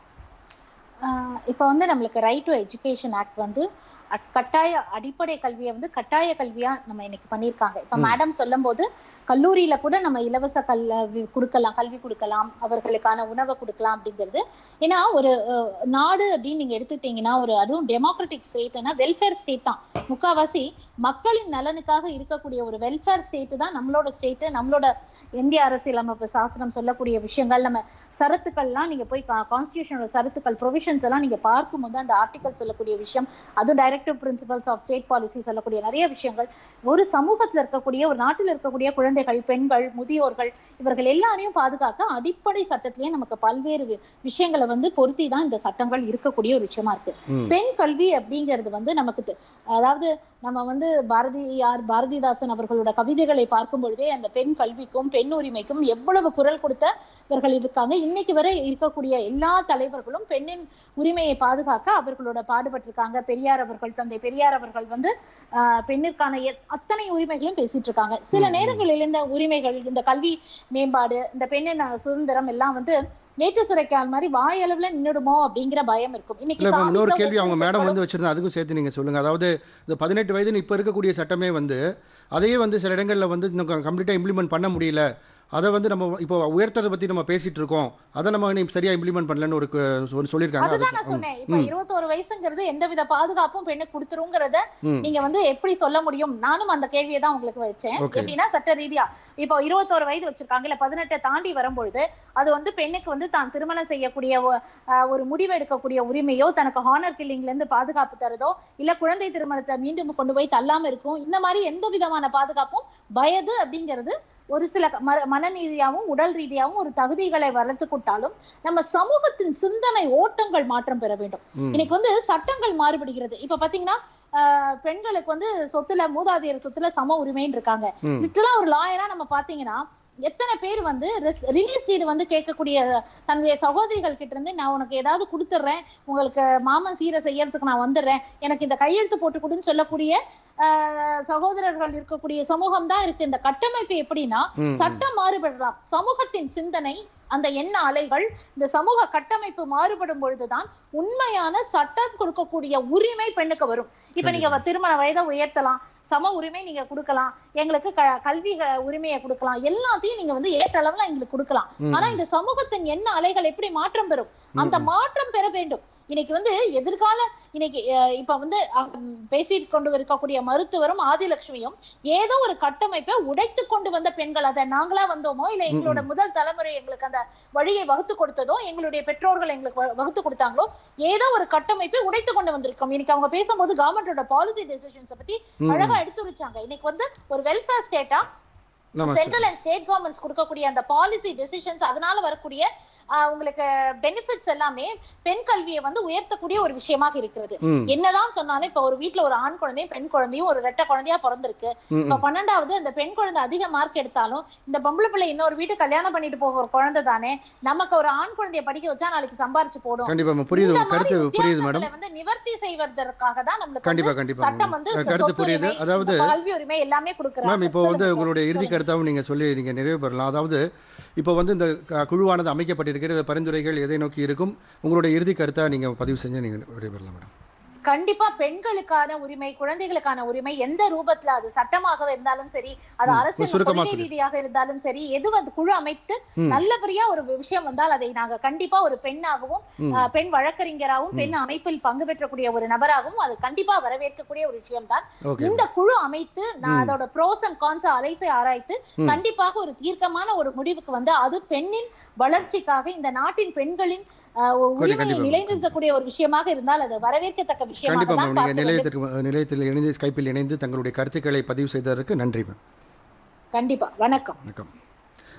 ஆஹ் இப்ப வந்து நம்மளுக்கு ரைட் டு எஜுகேஷன் ஆக்ட் வந்து அட்- கட்டாய அடிப்படை கல்வியை வந்து கட்டாய கல்வியா நம்ம இன்னைக்கு பண்ணியிருக்காங்க இப்ப மேடம் சொல்லும்போது கல்லூரியில கூட நம்ம இலவச கல்வி கொடுக்கலாம் கல்வி கொடுக்கலாம் அவர்களுக்கான உணவை கொடுக்கலாம் அப்படிங்கிறது ஏன்னா ஒரு அஹ், நாடு அப்படின்னு நீங்க எடுத்துட்டீங்கன்னா ஒரு அதுவும் டெமோக்ராட்டிக் ஸ்டேட்னா வெல்ஃபேர் ஸ்டேட் தான் முக்காவாசி மக்களின் நலனுக்காக இருக்கக்கூடிய ஒரு வெல்ஃபேர் ஸ்டேட் தான் நம்மளோட ஸ்டேட் நம்மளோட இந்திய அரசியலமைப்பு சாசனம் சொல்லக்கூடிய விஷயங்கள் நம்ம சரத்துக்கள்லாம் நீங்க போய் கான்ஸ்டியூஷனோட சரத்துக்கள் ப்ரொவிஷன்ஸ் எல்லாம் நீங்க பார்க்கும்போது அந்த ஆர்டிகல் சொல்லக்கூடிய விஷயம் அது directive principles of state policy சொல்லக்கூடிய நிறைய விஷயங்கள் ஒரு சமூகத்துல இருக்கக்கூடிய ஒரு நாட்டில் இருக்கக்கூடிய குழந்தைகள் பெண்கள் முதியோர்கள் இவர்கள் எல்லாரையும் பாதுகாக்க அடிப்படை சட்டத்திலேயே நமக்கு பல்வேறு வி- விஷயங்களை வந்து பொருத்தி தான் இந்த சட்டங்கள் இருக்கக்கூடிய ஒரு விஷயமா இருக்கு ம். பெண் கல்வி அப்படிங்கிறது வந்து நமக்கு தெ- அதாவது நம்ம வந்து பாரதியார் பாரதிதாசன் அவர்களோட கவிதைகளை பார்க்கும் பொழுதே அந்த பெண் கல்விக்கும் பெண் உரிமைக்கும் எவ்வளவு குரல் கொடுத்த இவர்கள் இருக்காங்க இன்னைக்கு வரை இருக்கக்கூடிய எல்லா தலைவர்களும் பெண்ணின் உரிமையை பாதுகாக்க அவர்களோட பாடுபட்டிருக்காங்க பெரியார் அவர்கள் தந்தை பெரியார் அவர்கள் வந்து ஆஹ், பெண்ணிற்கான எத்- அத்தனை உரிமைகளும் பேசிட்டு இருக்காங்க சில நேரங்களில் இந்த உரிமைகள் இந்த கல்வி மேம்பாடு இந்த பெண்ணின் அஹ், சுதந்திரம் எல்லாம் வந்து நேற்று சுரைக்கால் மாதிரி வாயளவுல நின்னுடுமோ அப்படிங்கிற பயம் இருக்கும் இன்னைக்கு இல்லை மேம் இன்னொரு சாதித்த கேள்வி அவங்க ஒவ்வொரு மேடம் பெண்களும் வந்து வச்சிருந்தா அதுக்கும் சேர்த்து நீங்கள் சொல்லுங்கள் அதாவது இந்த பதினெட்டு வயதுன்னு இப்போ இருக்கக்கூடிய சட்டமே வந்து அதையே வந்து சில இடங்களில் வந்து இன்னும் கம்ப்ளீட்டாக இம்ப்ளிமெண்ட் பண்ண முடியல அதை வந்து நம்ம இப்போ உயர்த்ததை பற்றி நம்ம பேசிட்டு இருக்கோம் அதை நம்ம இன்னும் சரியாக இம்ப்ளிமெண்ட் பண்ணலன்னு ஒரு கு- சொல் சொல்லியிருக்காங்க அதுதான் நான் அது சொன்னேன் இப்ப இருபத்தோரு வயசுங்கிறது எந்தவித பாதுகாப்பும் பெண்ணுக்கு கொடுத்துருங்கிறத ம். நீங்க வந்து எப்படி சொல்ல முடியும் நானும் அந்த கேள்வியை தான் உங்களுக்கு வச்சேன் Okay. எப்படின்னா சட்ட ரீதியா இப்போ இருபத்தோரு வயது வச்சிருக்காங்க இல்ல பதினெட்டை தாண்டி வரும்பொழுது அது வந்து பெண்ணுக்கு வந்து தான் திருமணம் செய்யக்கூடிய ஒ- ஆஹ் ஒரு முடிவு எடுக்கக்கூடிய உரிமையோ தனக்கு ஹானர் கில்லிங்ல இருந்து பாதுகாப்பு தரதோ இல்ல குழந்தை திருமணத்தை மீண்டும் கொண்டு போய் தள்ளாம இருக்கும் இந்த மாதிரி எந்த விதமான பாதுகாப்பும் வயது அப்படிங்கிறது ஒரு சில ம- மனநீதியாவும் உடல் ரீதியாவும் ஒரு தகுதிகளை வளர்த்து கொடுத்தாலும் நம்ம சமூகத்தின் சிந்தனை ஓட்டங்கள் மாற்றம் பெற வேண்டும் ம். இன்னைக்கு வந்து சட்டங்கள் மாறுபடுகிறது இப்ப பாத்தீங்கன்னா ஆஹ், பெண்களுக்கு வந்து சொத்துல மூதாதையர் சொத்துல சம உரிமைன்னு இருக்காங்க ம். லிட்டரலா ஒரு லாயரா நம்ம பாத்தீங்கன்னா எத்தனை பேர் வந்து ரிலீஸ் டீடு வந்து கேட்கக்கூடிய தன்னுடைய சகோதரிகள் கிட்ட இருந்து நான் உனக்கு ஏதாவது கொடுத்துட்றேன் உங்களுக்கு மாமன் சீரை செய்யறதுக்கு நான் வந்துடுறேன் எனக்கு இந்த கையெழுத்து போட்டு கொடுன்னு சொல்லக்கூடிய ஆஹ், சகோதரர்கள் இருக்கக்கூடிய சமூகம் தான் இருக்கு இந்த கட்டமைப்பு எப்படின்னா ம், ம். சட்டம் மாறுபடலாம் சமூகத்தின் சிந்தனை அந்த எண்ண அலைகள் இந்த சமூக கட்டமைப்பு மாறுபடும் பொழுதுதான் உண்மையான சட்டம் கொடுக்கக்கூடிய உரிமை பெண்ணுக்கு வரும் இப்ப நீங்க வ- திருமண வயதை உயர்த்தலாம் சம உரிமை நீங்க கொடுக்கலாம் எங்களுக்கு க- கல்வி க- உரிமையை கொடுக்கலாம் எல்லாத்தையும் நீங்க வந்து ஏற்ற அளவுல எங்களுக்கு கொடுக்கலாம் ம். ஆனா இந்த சமூகத்தின் எண்ண அலைகள் எப்படி மாற்றம் பெறும் அந்த மாற்றம் பெற வேண்டும் இன்னைக்கு வந்து எதிர்கால இன்னைக்கு அஹ், இப்ப வந்து அஹ், பேசிட்டு கொண்டு இருக்கக்கூடிய மருத்துவரும் ஆதிலட்சுமியும் ஏதோ ஒரு கட்டமைப்பை உடைத்து கொண்டு வந்த பெண்கள் அதை நாங்களா வந்தோமோ இல்ல எங்களோட முதல் தலைமுறை எங்களுக்கு அந்த வழியை வகுத்து கொடுத்ததோ எங்களுடைய பெற்றோர்கள் எங்களுக்கு வ- வகுத்து கொடுத்தாங்களோ ஏதோ ஒரு கட்டமைப்பை உடைத்து கொண்டு வந்திருக்கோம் இன்னைக்கு அவங்க பேசும்போது கவர்மெண்டோட பாலிசி டெசிஷன்ஸ் பத்தி ம். அழகா எடுத்து வச்சாங்க இன்னைக்கு வந்து ஒரு வெல்ஃபேர் ஸ்டேட்டா நம்ம சென்ட்ரல் அண்ட் ஸ்டேட் கவர்மெண்ட்ஸ் கொடுக்கக்கூடிய அந்த பாலிசி டெசிஷன்ஸ் அதனால வரக்கூடிய ஆஹ், உங்களுக்கு பெனிஃபிட்ஸ் எல்லாமே பெண் கல்வியை வந்து உயர்த்தக்கூடிய ஒரு விஷயமாக இருக்கிறது ம் என்னதான் சொன்னாலும் இப்ப ஒரு வீட்ல ஒரு ஆண் குழந்தையும் பெண் குழந்தையும் ஒரு ரெட்டை குழந்தையா பிறந்திருக்கு ம், இப்ப பன்னெண்டாவது அந்த பெண் குழந்தை அதிக மார்க் எடுத்தாலும் இந்த பொம்பளை பிள்ளை இன்னொரு வீட்டு கல்யாணம் பண்ணிட்டு போக ஒரு குழந்தை தானே நமக்கு ஒரு ஆண் குழந்தைய படிக்க வச்சா நாளைக்கு சம்பாரிச்சு போடும் கண்டிப்பா மேம் புரியுது இந்த உங்க மாதிரி கருத்து புரியுது மேடம் வித்தியாசங்களை வந்து நிவர்த்தி செய்வதற்காக தான் நம்மளுக்கு கண்டிப்பா வந்து கண்டிப்பா சட்டம் வந்து மேம். கருத்து சொத்துரிமை, புரியுது அதாவது இந்த கல்வி உரிமை எல்லாமே கொடுக்குறாங்க மேம் இப்போ வந்து சொல்லுங்க உங்களுடைய சார். இறுதி கருத்தாகவும் நீங்கள் சொல்லி நீங்கள் நிறைவு பெறலாம் அதாவது இப்போ வந்து இந்த க- குழுவானது அமைக்கப்பட்டிருக்கிறது பரிந்துரைகள் எதை நோக்கி இருக்கும் உங்களுடைய இறுதி கருத்தாக நீங்கள் பதிவு செஞ்சு நீங்கள் விடைபெறலாம் மேடம் கண்டிப்பா பெண்களுக்கான உரிமை குழந்தைகளுக்கான உரிமை எந்த ரூபத்துல அது சட்டமாக இருந்தாலும் சரி அது ம், அரசியல் சுருக்கமா கொள்கை சொல்லு. ரீதியாக இருந்தாலும் சரி எது வந்து குழு அமைத்து ம். நல்லபடியா ஒரு விஷயம் வந்தால் அதை நாங்க கண்டிப்பா ஒரு பெண்ணாகவும் ம். ஆஹ், பெண் வழக்கறிஞராகவும் பெண் அமைப்பில் பங்கு பெற்றக்கூடிய ஒரு நபராகவும் அது கண்டிப்பா வரவேற்கக்கூடிய ஒரு விஷயம் தான் ஓகே இந்த குழு அமைத்து நான் அதோட ப்ரோஸ் அண்ட் கான்ஸ் அலைசை ஆராய்த்து ம். கண்டிப்பாக ஒரு தீர்க்கமான ஒரு முடிவுக்கு வந்து அது பெண்ணின் வளர்ச்சிக்காக இந்த நாட்டின் பெண்களின் ஆஹ், உரிமையை கண்டிப்பா. நிலைநிறுத்தக்கூடிய ஒரு விஷயமாக இருந்தால் அது வரவேற்கத்தக்க விஷயமாக கண்டிப்பாக தான் மேம் நீங்கள் பார்க்க வேண்டும். நிலையத்திற்கு நிலையத்தில் இணைந்து ஸ்கைப்பில் இணைந்து தங்களுடைய கருத்துக்களை பதிவு செய்ததற்கு நன்றி மேம் கண்டிப்பா வணக்கம் வணக்கம்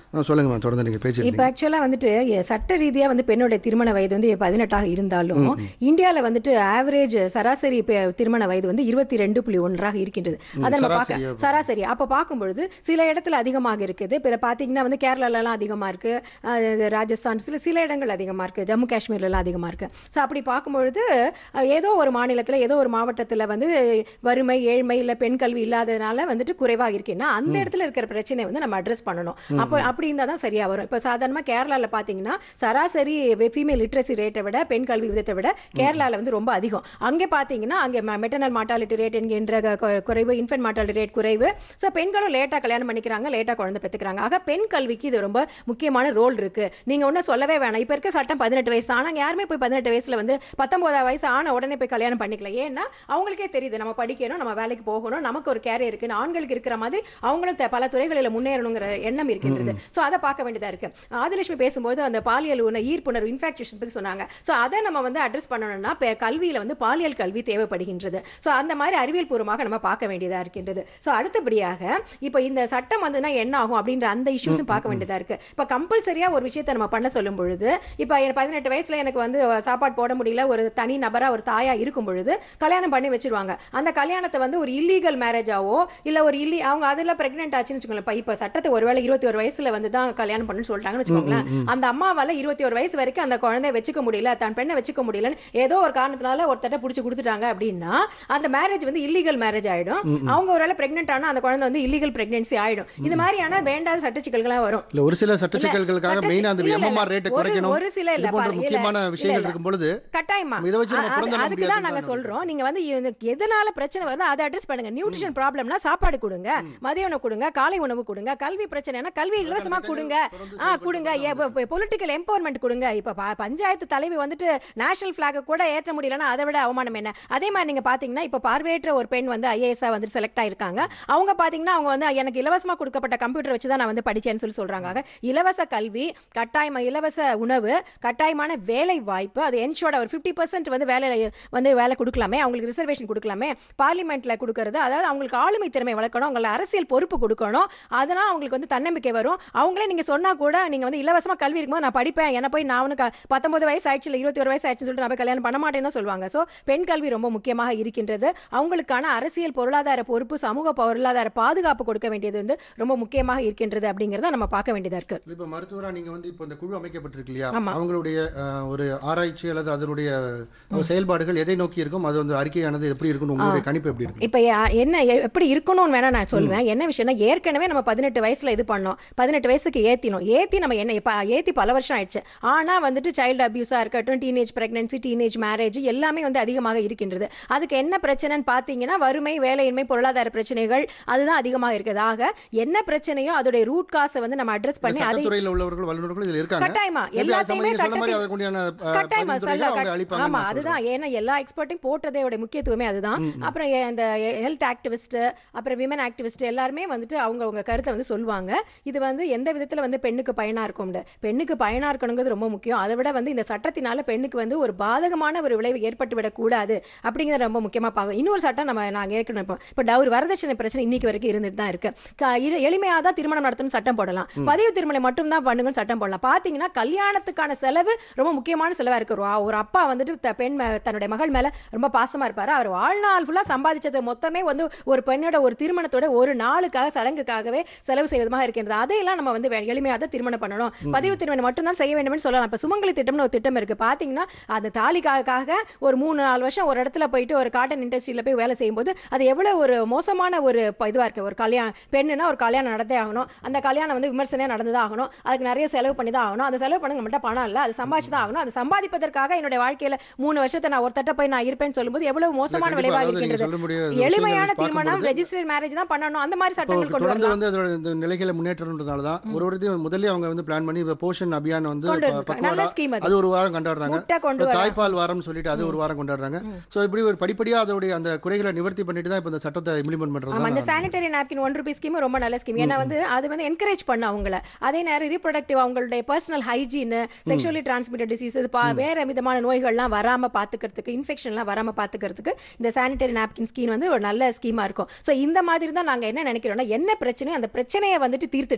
ஆ, சொல்லுங்க மேம் தொடர்ந்து நீங்கள் இப்போ பேசியிருந்தீங்க ஆக்சுவலாக வந்துட்டு எ- சட்ட ரீதியாக வந்து பெண்ணுடைய திருமண வயது வந்து பதினெட்டாக இருந்தாலும் இந்தியாவில் வந்துட்டு ஆவரேஜ் சராசரி பெ- திருமண வயது வந்து இருபத்தி ரெண்டு புள்ளி ஒன்றாக இருக்கின்றது அதை நம்ம சராசரியா பார்க்க சராசரி அப்போ பார்க்கும்பொழுது சில இடத்துல அதிகமாக இருக்குது பிற பார்த்தீங்கன்னா வந்து கேரளாலலாம் அதிகமாக இருக்குது ராஜஸ்தான் சில சில இடங்கள் அதிகமாக இருக்குது ஜம்மு காஷ்மீர்லலாம் அதிகமாக இருக்குது ஸோ அப்படி பார்க்கும்பொழுது அஹ், ஏதோ ஒரு மாநிலத்தில் ஏதோ ஒரு மாவட்டத்தில் வந்து வறுமை ஏழ்மை இல்லை பெண் கல்வி இல்லாததுனால வந்துட்டு குறைவாக இருக்குன்னா அந்த இடத்துல இருக்கிற பிரச்சனையை வந்து நம்ம அட்ரஸ் பண்ணணும் அப்போ அப்படி இருந்தால் தான் சரியாக வரும் இப்போ சாதாரணமாக கேரளாவில் பார்த்தீங்கன்னா சராசரி ஃபீமேல் லிட்ரஸி ரேட்டை விட பெண் கல்வி விதத்தை விட கேரளாவில் வந்து ரொம்ப அதிகம் அங்கே பார்த்தீங்கன்னா அங்கே மெட்டர்னல் மார்ட்டாலிட்டி ரேட் என்கின்ற க- கு- குறைவு இன்ஃபென்ட் மார்ட்டாலிட்டி ரேட் குறைவு ஸோ பெண்களும் லேட்டாக கல்யாணம் பண்ணிக்கிறாங்க லேட்டாக குழந்தை பெற்றுக்கிறாங்க ஆக பெண் கல்விக்கு இது ரொம்ப முக்கியமான ரோல் இருக்கு நீங்கள் ஒன்றும் சொல்லவே வேணாம் இப்போ இருக்க சட்டம் பதினெட்டு வயசு ஆனால் யாருமே போய் பதினெட்டு வயசில் வந்து பத்தொன்பதாவது வயசு ஆன உடனே போய் கல்யாணம் பண்ணிக்கல ஏன்னா அவங்களுக்கே தெரியுது நம்ம படிக்கணும் நம்ம வேலைக்கு போகணும் நமக்கு ஒரு கேரியர் இருக்குன்னு ஆண்களுக்கு இருக்கிற மாதிரி அவங்களும் த- பல துறைகளில் முன்னேறணுங்கிற எண்ணம் இருக்கின்றது ஸோ அதை பார்க்க வேண்டியதாக இருக்கு ஆதிலட்சுமி பேசும்போது அந்த பாலியல் உண ஈர்ப்புணர்வு இன்ஃபாக்சுவேஷன் பற்றி சொன்னாங்க ஸோ அதை நம்ம வந்து அட்ரஸ் பண்ணணும்னா இப்போ கல்வியில் வந்து பாலியல் கல்வி தேவைப்படுகின்றது ஸோ அந்த மாதிரி அறிவியல் பூர்வமாக நம்ம பார்க்க வேண்டியதாக இருக்கின்றது ஸோ அடுத்தபடியாக இப்போ இந்த சட்டம் வந்துன்னா என்ன ஆகும் அப்படின்ற அந்த இஷ்யூஸும் பார்க்க வேண்டியதாக இருக்கு இப்போ கம்பல்சரியாக ஒரு விஷயத்தை நம்ம பண்ண சொல்லும் பொழுது இப்போ எனக்கு பதினெட்டு வயசுல எனக்கு வந்து சாப்பாடு போட முடியல ஒரு தனி நபராக ஒரு தாயா இருக்கும் பொழுது கல்யாணம் பண்ணி வச்சிருவாங்க அந்த கல்யாணத்தை வந்து ஒரு இல்லீகல் மேரேஜாவோ இல்லை ஒரு இல்லி அவங்க அதில் பிரெக்னென்ட் ஆச்சுன்னு வச்சுக்கோங்களேன் இப்போ இப்போ சட்டத்தை ஒருவேளை இருபத்தி ஒரு வயசுல வந்து தான் கல்யாணம் பண்ணுன்னு சொல்லிட்டாங்கன்னு வச்சுக்கோங்களேன் அந்த அம்மாவால இருபத்தி ஒரு வயசு வரைக்கும் அந்த குழந்தைய வச்சுக்க முடியல தன் பெண்ணை வச்சுக்க முடியலன்னு ஏதோ ஒரு காரணத்தினால ஒருத்தட்ட பிடிச்சி கொடுத்துட்டாங்க அப்படின்னா அந்த மேரேஜ் வந்து இல்லீகல் மேரேஜ் ஆயிடும் அவங்க ஒருவேளை பிரெக்னென்ட் ஆனா அந்த குழந்தை வந்து இல்லீகல் பிரெக்னன்சி ஆயிடும் இது மாதிரியான வேண்டாத சட்ட சிக்கல்கள்லாம் வரும் இல்ல ஒரு சில சட்ட சிக்கல்களுக்காக சட்ட மெயினா அந்த இல்ல, இல்ல, எம்எம்ஆர் ரேட்டை ஒரு- குறைக்கணும் ஒரு சில இல்ல, இது போன்ற பாரு, இல்ல, முக்கியமான இல்ல, விஷயங்கள் இல்ல. இருக்கும் பொழுது கட்டாயமா இதை வச்சு நம்ம அ- அது- புறந்தள்ள அதுக்கு தான் முடியாதுன்னு நாங்க தான் சொல்றோம் நீங்க வந்து இது- எதனால பிரச்சனை வருதோ அதை அட்ரஸ் பண்ணுங்க நியூட்ரிஷன் ப்ராப்ளம்னா சாப்பாடு கொடுங்க மதிய உணவு கொடுங்க காலை உணவு கொடுங்க கல்வி பிரச்சனைனா கல்வி இலவசமா கொடுங்க ஆ கொடுங்க பொலிட்டிக்கல் எம்பவர்மெண்ட் கொடுங்க இப்ப ப- பஞ்சாயத்து தலைவி வந்துட்டு நேஷனல் பிளாக கூட ஏற்ற முடியலன்னா அதை விட அவமானம் என்ன அதே மாதிரி நீங்க பாத்தீங்கன்னா இப்ப பார்வையற்ற ஒரு பெண் வந்து ஐஏஎஸ் வந்து செலக்ட் ஆயிருக்காங்க அவங்க பாத்தீங்கன்னா அவங்க வந்து எனக்கு இலவசமா கொடுக்கப்பட்ட கம்ப்யூட்டர் வச்சு தான் நான் வந்து படிச்சேன்னு சொல்லி சொல்றாங்க ஆக, இலவச கல்வி கட்டாயமா இலவச உணவு கட்டாயமான வேலை வாய்ப்பு அது என்ஷோட ஒரு ஃபிஃப்டி பர்சன்ட் வந்து வேலை வந்து வேலை கொடுக்கலாமே அவங்களுக்கு ரிசர்வேஷன் கொடுக்கலாமே பார்லிமெண்ட்ல கொடுக்கறது அதாவது அவங்களுக்கு ஆளுமை திறமை வளர்க்கணும் அவங்களுக்கு அரசியல் பொறுப்பு கொடுக்கணும் அதனால் அவங்களுக்கு வந்து தன்னம்பிக்கை வரும் அவங்களே நீங்க சொன்னா கூட நீங்க வந்து இலவசமா கல்வி இருக்கும்போது நான் படிப்பேன் என்ன போய் நான் உனக்கு பத்தொன்பது வயசு ஆயிடுச்சு இல்லை இருபத்தி ஒரு வயசு ஆயிடுச்சுன்னு சொல்லிட்டு நான் போய் கல்யாணம் பண்ண மாட்டேன்னு தான் சொல்லுவாங்க ஸோ பெண் கல்வி ரொம்ப முக்கியமாக இருக்கின்றது அவங்களுக்கான அரசியல் பொருளாதார பொறுப்பு சமூக பொருளாதார பாதுகாப்பு கொடுக்க வேண்டியது வந்து ரொம்ப முக்கியமாக இருக்கின்றது அப்படிங்கிறத நம்ம பார்க்க வேண்டியதா இருக்கு இப்ப மருத்துவரா நீங்க வந்து இப்போ இந்த குழு அமைக்கப்பட்டிருக்கு இல்லையா ஆமா. அவங்களுடைய அஹ், ஒரு ஆராய்ச்சி அல்லது அதனுடைய அஹ், செயல்பாடுகள் எதை நோக்கி இருக்கும் அது வந்து அறிக்கையானது எப்படி இருக்கும் உங்களுடைய கணிப்பு எப்படி இருக்கும் இப்போ என்ன எ- எப்படி இருக்கணும்னு வேணா நான் சொல்லுவேன் என்ன விஷயம்னா ஏற்கனவே நம்ம பதினெட்டு வயசுல இது பண்ணோம் பதினெட்டு வயசுக்கு ஏத்தினோம் ஏத்தி நம்ம என்ன இப்போ ஏத்தி பல வருஷம் ஆயிடுச்சு ஆனா வந்துட்டு சைல்டு அபியூஸாக இருக்கட்டும் டீனேஜ் பிரெக்னன்சி டீனேஜ் மேரேஜ் எல்லாமே வந்து அதிகமாக இருக்கின்றது அதுக்கு என்ன பிரச்சனைன்னு பார்த்தீங்கன்னா வறுமை வேலையின்மை பொருளாதார பிரச்சனைகள் அதுதான் அதிகமாக இருக்குது ஆக என்ன பிரச்சனையோ அதோடைய ரூட் காசை வந்து நம்ம அட்ரஸ் பண்ணி அதை சட்டத்துறையில் உள்ளவர்கள் வல்லுநர்கள் இதுல இருக்காங்க கட்டாயமா Maybe அது எல்லாத்தையுமே சம்பந்தமா நீங்க சொன்ன மாதிரி சட்டத்தில் அதற்குண்டான, அஹ், கட்டாயமா பரிந்துரைகளை சொல்ல அவங்க கட்- அளிப்பாங்கன்னு ஆமா நான் அதுதான் ஏன்னா எல்லா எக்ஸ்பர்ட்டையும் போட்டதோட முக்கியத்துவமே அதுதான் அப்புறம் எ- இந்த ஹெல்த் ஆக்டிவிஸ்ட் அப்புறம் விமன் ஆக்டிவிஸ்ட் எல்லாருமே வந்துட்டு அவங்க அவங்க கருத்தை வந்து சொல்லுவாங்க இது வந்து எந்த விதத்துல வந்து பெண்ணுக்கு பயனா இருக்கும்னு பெண்ணுக்கு பயனா இருக்கணுங்கிறது ரொம்ப முக்கியம் அதை விட வந்து இந்த சட்டத்தினால பெண்ணுக்கு வந்து ஒரு பாதகமான ஒரு விளைவு ஏற்பட்டு விடக்கூடாது அப்படிங்கிறத ரொம்ப முக்கியமா பார்க்கும் இன்னொரு சட்டம் நம்ம நாங்க ஏற்கனவே இப்போ இப்போ டவுரி வரதட்சணை பிரச்சனை இன்னைக்கு வரைக்கும் இருந்துட்டு தான் இருக்கு க- இரு- எளிமையா தான் திருமணம் நடத்தணும் சட்டம் போடலாம் பதிவு திருமணம் மட்டும் தான் பண்ணுங்கன்னு சட்டம் போடலாம் பாத்தீங்கன்னா கல்யாணத்துக்கான செலவு ரொம்ப முக்கியமான செலவா இருக்கு ஒரு ஒரு அப்பா வந்துட்டு த- பெண் மே- தன்னுடைய மகள் மேல ரொம்ப பாசமா இருப்பாரு அவர் வாழ்நாள் ஃபுல்லா சம்பாதிச்சது மொத்தமே வந்து ஒரு பெண்ணோட ஒரு திருமணத்தோட ஒரு நாளுக்காக சடங்குக்காகவே செலவு செய்வதுமாக இருக்கின்றது அதையெல்லாம் நம்ம வந்து வே- எளிமையா தான் திருமணம் பண்ணணும் பதிவு திருமணம் மட்டும் தான் செய்ய வேண்டும்னு சொல்லலாம் இப்ப சுமங்கலி திட்டம்னு ஒரு திட்டம் இருக்கு பாத்தீங்கன்னா அந்த தாலிக்காக ஒரு மூணு நாலு வருஷம் ஒரு இடத்துல போயிட்டு ஒரு காட்டன் இண்டஸ்ட்ரியில போய் வேலை செய்யும்போது அது எவ்வளவு ஒரு மோசமான ஒரு ப- இதுவா இருக்கு ஒரு கல்யாணம் பெண்ணுனா ஒரு கல்யாணம் நடந்தே ஆகணும் அந்த கல்யாணம் வந்து விமர்சனையா நடந்துதான் ஆகணும் அதுக்கு நிறைய செலவு பண்ணி தான் ஆகணும் அந்த செலவு பண்ண நம்மகிட்ட பணம் இல்ல அது சம்பாதிச்சு தான் ஆகணும் அது சம்பாதிப்பதற்காக என்னுடைய வாழ்க்கையில மூணு வருஷத்தை நான் ஒரு தட்ட போய் நான் இருப்பேன்னு சொல்லும்போது எவ்வளவு மோசமான கண்டிப்பா, விளைவாக அதாவது நீங்க இருக்கின்றது சொல்ல முடியாத விஷயங்கள் எளிமையான பார்க்கும்பொழுது திருமணம் ரெஜிஸ்டர்ட் மேரேஜ் தான் பண்ணணும் அந்த மாதிரி இப்போ சட்டங்கள் கொண்டு தொடர்ந்து வரலாம் வந்து அதோட இந்த நிலைகளை முன்னேற்றம்ன்றதால தான் ஒரு ஒரு இது முதல்ல அவங்க வந்து பிளான் பண்ணி இப்போ போஷன் அபியான் வந்து கொண்டு ப- வந்திருக்காங்க. நல்ல பக்வாடா, scheme அது. அது ஒரு வாரம் கொண்டாடுறாங்க முட்டை கொண்டு இப்போ வர தாய்ப்பால் வாரம் சொல்லிட்டு அது ஒரு வாரம் கொண்டாடுறாங்க ஸோ இப்படி ஒரு படிப்படியா அதோடைய அந்த குறைகளை நிவர்த்தி பண்ணிட்டு தான் இப்போ இந்த சட்டத்தை இம்ப்ளிமெண்ட் ஆமா பண்றது இந்த sanitary napkin one rupees scheme ரொம்ப நல்ல ஸ்கீம் ஏன்னா வந்து அது வந்து என்கரேஜ் பண்ண அவங்கள அதே நேரம் ரீப்ரொடக்டிவ் அவங்களுடைய personal hygiene sexually transmitted disease இது பா வேற விதமான நோய்கள்லாம் வராம பாத்துக்கிறதுக்கு இன்ஃபெக்ஷன்லாம் வராம பாத்துக்கிறதுக்கு இந்த சானிட்டரி நாப்கின் ஸ்கீம் வந்து ஒரு நல்ல ஸ்கீமா இருக்கும் ஸோ இந்த மாதிரி தான் நாங்க என்ன நினைக்கிறோம்னா என்ன பிரச்சனையோ அந்த பிரச்சனையை வந்துட்டு தீர்த்துட்டா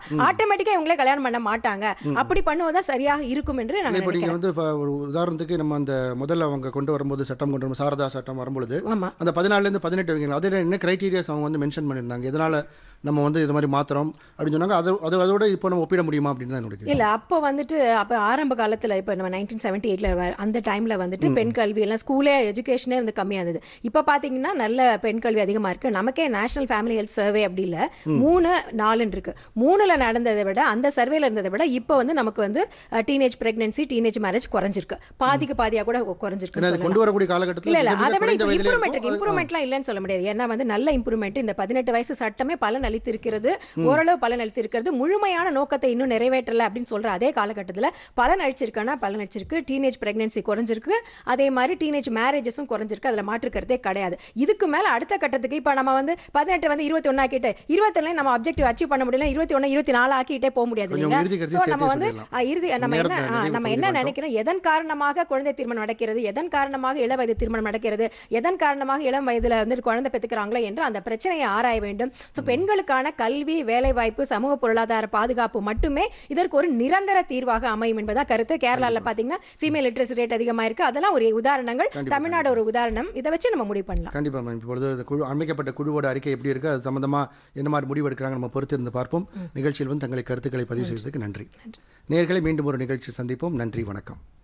ஆட்டோமேட்டிக்கா இவங்களே கல்யாணம் பண்ண மாட்டாங்க அப்படி பண்ணுவதா சரியாக இருக்கும் என்று நான் இப்போ நீங்கள் நினைக்கிறேன் வந்து ஃப- ஒரு உதாரணத்துக்கு நம்ம அந்த முதல்ல அவங்க கொண்டு வரும்போது சட்டம் கொண்டு வரும் சாரதா சட்டம் வரும்பொழுது ஆமா அந்த பதினாலுலேருந்து பதினெட்டு வைங்க அதில் என்ன கிரைட்டீரியாஸ் அவங்க வந்து மென்ஷன் பண்ணியிருந்தாங்க இதனால் நம்ம வந்து இது மாதிரி மாத்திரம் அப்படின்னு சொன்னாங்க அது அது அதோட இப்போ நம்ம ஒப்பிட முடியுமா அப்படின்னு தான் என்னோட கேள்வி. இல்ல அப்போ வந்துட்டு அப்போ ஆரம்ப காலத்துல இப்போ நம்ம நைன்டீன் செவன்டி எயிட்ல அந்த டைம்ல வந்துட்டு பெண் கல்வி எல்லாம் ஸ்கூலே எஜுகேஷனே வந்து கம்மியா இருந்தது இப்போ பாத்தீங்கன்னா நல்ல பெண் கல்வி அதிகமா இருக்கு நமக்கே நேஷனல் ஃபேமிலி ஹெல்த் சர்வே அப்படி இல்ல மூணு நாலுன்னு இருக்கு மூணுல நடந்ததை விட அந்த சர்வேல இருந்ததை விட இப்போ வந்து நமக்கு வந்து டீனேஜ் பிரெக்னன்சி டீனேஜ் மேரேஜ் குறைஞ்சிருக்கு பாதிக்கு பாதியா கூட குறைஞ்சிருக்கு ஏன்னா அது கொண்டு வரக்கூடிய காலகட்டத்தில் இல்ல இல்ல மிக மிக அதை விட குறைந்த வயதிலே இம்ப்ரூவ்மெண்ட் இருக்கும். அது- இம்ப்ரூவ்மெண்ட்லாம் இல்லைன்னு சொல்ல முடியாது ஏன்னா வந்து நல்ல இம்ப்ரூவ்மெண்ட் இந்த பதினெட்டு வயசு சட்டமே பலன் அளித்து இருக்கிறது ஓரளவு பலன் அளித்து இருக்கிறது முழுமையான நோக்கத்தை இன்னும் நிறைவேற்றல அப்படின்னு சொல்ற அதே காலகட்டத்தில் பலன் அளிச்சிருக்கானா பலன் அளிச்சிருக்கு டீனேஜ் பிரெக்னன்சி குறைஞ்சிருக்கு அதே மாதிரி டீனேஜ் மேரேஜஸும் குறைஞ்சிருக்கு அதுல மாற்றுக்கிறதே கிடையாது இதுக்கு மேல அடுத்த கட்டத்துக்கு இப்போ நம்ம வந்து பதினெட்டு வந்து இருபத்தி ஒன்று ஆக்கிட்டு இருபத்தொன்னு நம்ம அப்ஜெக்டிவ் அச்சீவ் பண்ண முடியல இருபத்தி ஒன்று இருபத்தி நாலு ஆக்கிட்டே போக முடியாது கொஞ்சம் இல்லைங்களா இறுதி கருத்தை ஸோ சேர்த்தே நம்ம வந்து சொல்லிடலாம். ஆ, இறுதி நம்ம என்ன நேரத்தை ஆ, நிறைவு நம்ம பகுதி என்ன வந்துட்டோம். நினைக்கிறோம் எதன் காரணமாக குழந்தை திருமணம் நடக்கிறது எதன் காரணமாக இள வயது திருமணம் நடக்கிறது எதன் காரணமாக இளம் வயதுல வந்து குழந்தை பெற்றுக்கிறாங்களோ என்று அந்த பிரச்சனையை ஆராய வேண்டும் ஸோ பெண்களுக்கான கல்வி வேலைவாய்ப்பு சமூக பொருளாதார பாதுகாப்பு மட்டுமே இதற்கு ஒரு நிரந்தர தீர்வாக அமையும் என்பதா கருத்து கேரளால பாத்தீங்கன்னா ஃபீமேல் லிட்ரஸி ரேட் அதிகமா இருக்கு அதெல்லாம் ஒரு உதாரணங்கள் தமிழ்நாடு ஒரு உதாரணம் இதை வச்சு நம்ம முடிவு பண்ணலாம் கண்டிப்பாக மேம் இப்பொழுது இந்த குழு அமைக்கப்பட்ட குழுவோட அறிக்கை எப்படி இருக்குது அது சம்மந்தமாக என்ன மாதிரி முடிவு எடுக்கிறாங்க நம்ம பொறுத்து இருந்து பார்ப்போம் நிகழ்ச்சியில் வந்து தங்களை கருத்துக்களை பதிவு செய்ததுக்கு நன்றி நேர்களை மீண்டும் ஒரு நிகழ்ச்சி சந்திப்போம் நன்றி வணக்கம்